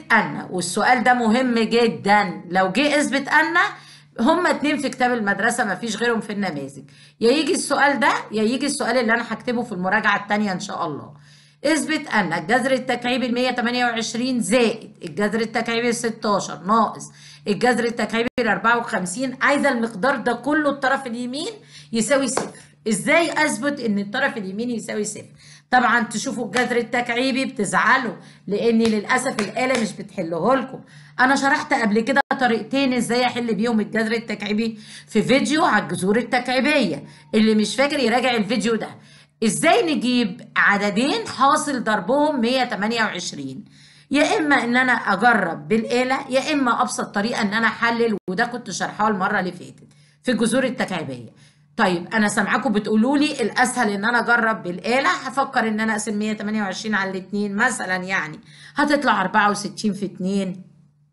أن والسؤال ده مهم جدا لو جه اثبت أن هما اتنين في كتاب المدرسة مفيش غيرهم في النماذج يا يجي السؤال ده يا يجي السؤال اللي أنا هكتبه في المراجعة التانية إن شاء الله اثبت أن الجذر التكعيبي ال 128 زائد الجذر التكعيبي ال 16 ناقص الجذر التكعيبي ال 54 عايزة المقدار ده كله الطرف اليمين يساوي صفر ازاي اثبت ان الطرف اليمين يساوي صفر طبعا تشوفوا الجذر التكعيبي بتزعلوا لان للاسف الاله مش بتحله لكم انا شرحت قبل كده طريقتين ازاي احل بيهم الجذر التكعيبي في فيديو على الجذور التكعيبيه اللي مش فاكر يراجع الفيديو ده ازاي نجيب عددين حاصل ضربهم 128 يا اما ان انا اجرب بالاله يا اما ابسط طريقه ان انا احلل وده كنت شرحها المره اللي فاتت في الجذور التكعيبيه طيب انا سامعاكم بتقولوا لي الاسهل ان انا اجرب بالاله هفكر ان انا اقسم 128 على الاثنين مثلا يعني هتطلع 64 في 2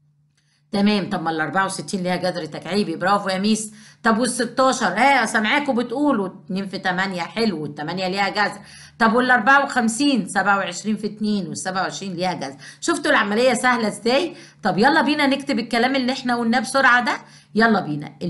تمام طب ما ال 64 ليها جذر تكعيبي برافو يا ميس طب وال 16 ها سامعاكم بتقولوا 2 في 8 حلو وال 8 ليها جذر طب وال 54 27 في 2 وال 27 ليها جذر شفتوا العمليه سهله ازاي طب يلا بينا نكتب الكلام اللي احنا قلناه بسرعه ده يلا بينا ال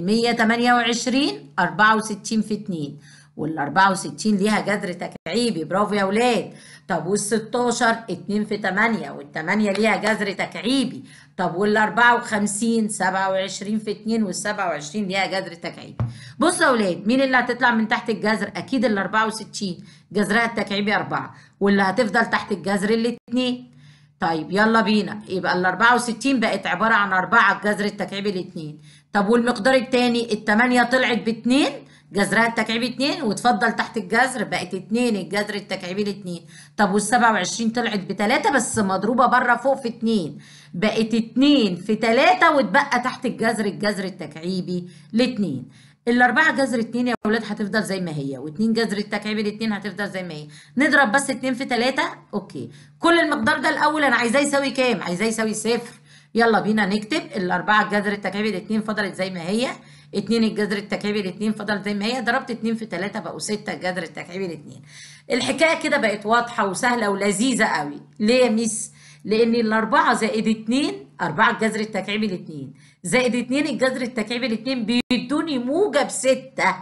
128 64 في 2 وال 64 ليها جذر تكعيبي برافو يا اولاد طب وال 16 2 في 8 وال 8 ليها جذر تكعيبي طب وال 54 27 في 2 وال 27 ليها جذر تكعيبي بصوا يا اولاد مين اللي هتطلع من تحت الجذر اكيد ال 64 جذرها التكعيبي 4 واللي هتفضل تحت الجذر الاثنين طيب يلا بينا يبقى ال 64 بقت عباره عن 4 الجذر التكعيبي الاثنين طب والمقدار الثاني ال 8 طلعت ب 2 جذرها التكعيبي 2 وتفضل تحت الجذر بقت 2 الجذر التكعيبي ل 2 طب وال 27 طلعت ب 3 بس مضروبه بره فوق في 2 بقت 2 في 3 واتبقى تحت الجذر الجذر التكعيبي ل 2 الأربعة جذر 2 يا ولاد هتفضل زي ما هي و2 جذر التكعيبي ل 2 هتفضل زي ما هي نضرب بس 2 في 3 اوكي كل المقدار ده الأول أنا عايزاه يساوي كام؟ عايزاه يساوي صفر يلا بينا نكتب الأربعة الجذر التكعيبي ل 2 فضلت زي ما هي 2 الجذر التكعيبي ل 2 فضلت زي ما هي ضربت 2 في 3 بقوا 6 الجذر التكعيبي ل 2 الحكايه كده بقت واضحه وسهله ولذيذه قوي ليه يا ميس لان الاربعه زائد 2 4 الجذر التكعيبي ل 2 زائد 2 الجذر التكعيبي ل 2 بيدوني موجب 6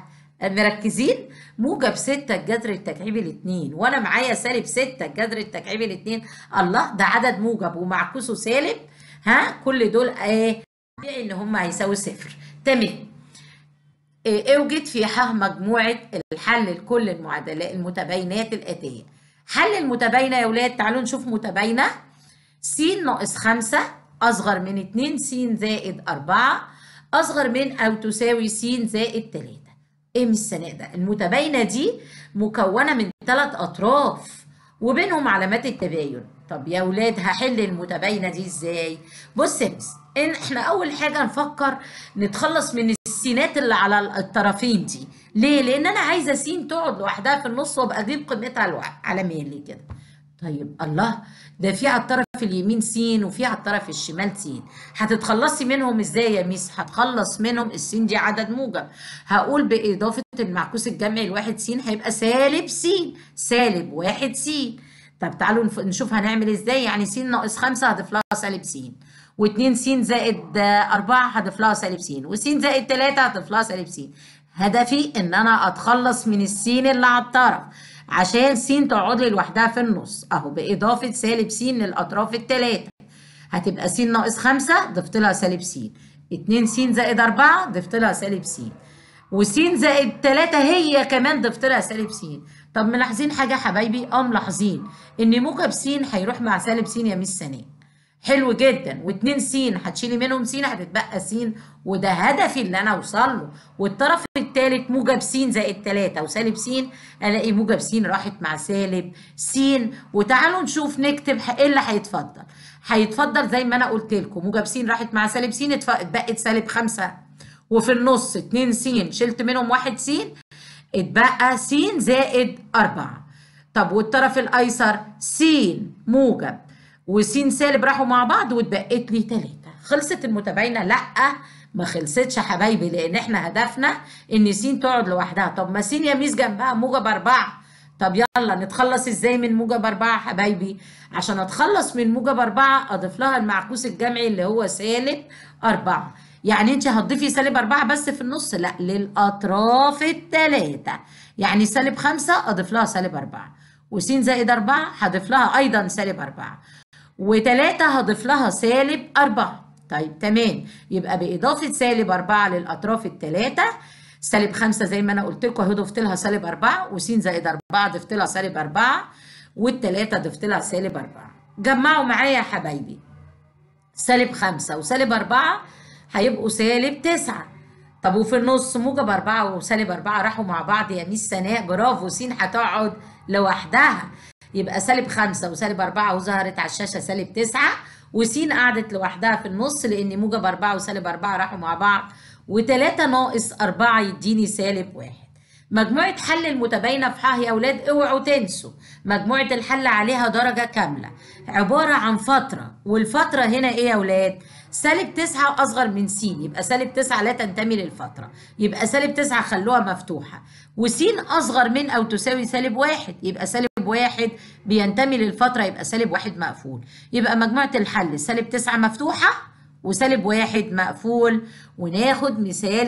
مركزين موجب 6 الجذر التكعيبي ل 2 وانا معايا سالب 6 الجذر التكعيبي ل 2 الله ده عدد موجب ومعكوسه سالب ها كل دول ايه ان هم هيساوي صفر تمام اوجد في ح مجموعة الحل لكل المعادلات المتباينات الآتية حل المتباينة يا ولاد تعالوا نشوف متباينة س ناقص 5 أصغر من 2 س زائد 4 أصغر من أو تساوي س زائد 3 إيه من السناء ده؟ المتباينة دي مكونة من ثلاث أطراف وبينهم علامات التباين طب يا ولاد هحل المتباينة دي إزاي؟ بص يا مس إن إحنا أول حاجة نفكر نتخلص من السينات اللي على الطرفين دي ليه لان انا عايزه سين تقعد لوحدها في النص وابقى اجيب قيمتها لوحدها على ميلي كده طيب الله ده في على الطرف اليمين سين وفي على الطرف الشمال سين هتتخلصي منهم ازاي يا ميس هتخلص منهم السين دي عدد موجب هقول باضافه المعكوس الجمعي الواحد سين هيبقى سالب سين سالب واحد سين طب تعالوا نشوف هنعمل ازاي يعني س ناقص 5 هضيف لها سالب س و2 س زائد 4 هضيف لها سالب س وس زائد 3 هضيف لها سالب س هدفي ان انا اتخلص من السين اللي على الطرف عشان س تقعد لي لوحدها في النص اهو باضافه سالب س للاطراف الثلاثه هتبقى س ناقص 5 ضفت لها سالب س 2 س زائد 4 ضفت لها سالب س وس زائد 3 هي كمان ضفت لها سالب س طب ملاحظين حاجه يا حبايبي اه ملاحظين ان موجب س هيروح مع سالب س يا ميس سناء حلو جدا و2 س هتشيلي منهم س هتتبقى س وده هدفي اللي انا اوصل له والطرف الثالث موجب س زائد 3 وسالب س الاقي موجب س راحت مع سالب س وتعالوا نشوف نكتب ايه اللي هيتفضل هيتفضل زي ما انا قلت لكم موجب س راحت مع سالب س اتبقت سالب 5 وفي النص 2 س شلت منهم 1 س اتبقى س زائد 4 طب والطرف الايسر س موجب وس سالب راحوا مع بعض واتبقت لي 3 خلصت المتباينه لا ما خلصتش يا حبايبي لان احنا هدفنا ان س تقعد لوحدها طب ما س يا ميس جنبها موجب 4 طب يلا نتخلص ازاي من موجب أربعة حبايبي عشان اتخلص من موجب أربعة اضيف لها المعكوس الجمعي اللي هو سالب أربعة يعني انت هتضيفي سالب أربعة بس في النص لا للأطراف التلاتة يعني سالب خمسة اضيف لها سالب أربعة وس زائد أربعة هضيف لها أيضا سالب أربعة وتلاتة هضيف لها سالب أربعة طيب تمام يبقى بإضافة سالب أربعة للأطراف التلاتة سالب خمسة زي ما أنا قلت لكم أهو ضفت لها سالب أربعة وس زائد أربعة ضفت لها سالب أربعة والتلاتة ضفت لها سالب أربعة جمعوا معايا يا حبايبي سالب خمسة وسالب أربعة هيبقوا سالب تسعة طب وفي النص موجب أربعة وسالب أربعة راحوا مع بعض يا ميس سناء برافو س هتقعد لوحدها يبقى سالب خمسة وسالب أربعة وظهرت على الشاشة سالب تسعة وس قعدت لوحدها في النص لأن موجب أربعة وسالب أربعة راحوا مع بعض وتلاتة ناقص أربعة يديني سالب واحد مجموعة حل المتباينة في ح يا أولاد اوعوا تنسوا مجموعة الحل عليها درجة كاملة عبارة عن فترة والفترة هنا إيه يا أولاد؟ سالب تسعة أصغر من س يبقى سالب تسعة لا تنتمي للفترة يبقى سالب تسعة خلوها مفتوحة وس أصغر من أو تساوي سالب واحد يبقى سالب واحد بينتمي للفترة يبقى سالب واحد مقفول يبقى مجموعة الحل سالب تسعة مفتوحة وسالب واحد مقفول وناخد مثال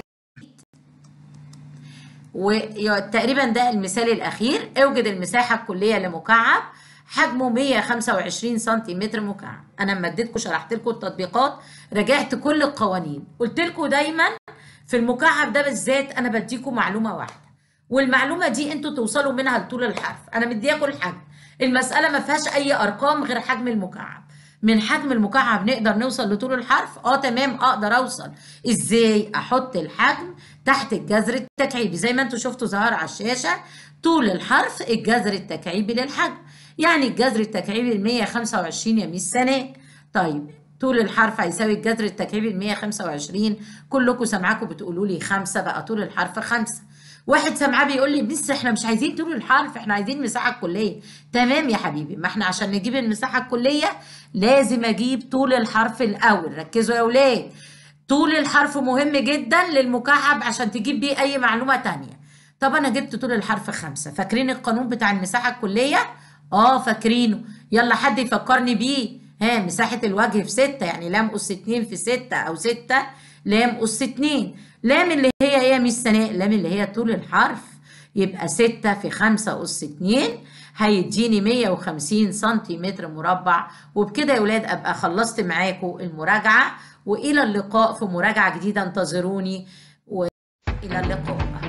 وتقريبا ده المثال الأخير اوجد المساحة الكلية لمكعب حجمه 125 سنتيمتر مكعب أنا لما اديتكم شرحت لكم التطبيقات راجعت كل القوانين قلت لكم دايما في المكعب ده بالذات أنا بديكم معلومة واحدة والمعلومة دي انتوا توصلوا منها لطول الحرف أنا مدياكم الحجم المسألة ما فيهاش أي أرقام غير حجم المكعب من حجم المكعب نقدر نوصل لطول الحرف اه تمام اقدر اوصل ازاي احط الحجم تحت الجذر التكعيبي زي ما انتوا شفتوا ظهر على الشاشه طول الحرف الجذر التكعيبي للحجم يعني الجذر التكعيبي ل 125 يا ميس سناء طيب طول الحرف هيساوي الجذر التكعيبي ل 125 كلكم سامعاكم بتقولوا لي 5 بقى طول الحرف 5 واحد سامعاه بيقول لي بس احنا مش عايزين طول الحرف احنا عايزين المساحه الكليه تمام يا حبيبي ما احنا عشان نجيب المساحه الكليه لازم اجيب طول الحرف الاول ركزوا يا اولاد طول الحرف مهم جدا للمكعب عشان تجيب بيه اي معلومه تانية طب انا جبت طول الحرف خمسة فاكرين القانون بتاع المساحه الكليه اه فاكرينه يلا حد يفكرني بيه ها مساحه الوجه في ستة يعني لام اس اتنين في ستة او ستة لام اس اتنين لام اللي هي ايه يا ميس سناء لام اللي هي طول الحرف يبقى ستة في خمسة أس اتنين هيديني 150 سنتيمتر مربع وبكده يا ولاد أبقى خلصت معاكم المراجعة وإلى اللقاء في مراجعة جديدة انتظروني وإلى اللقاء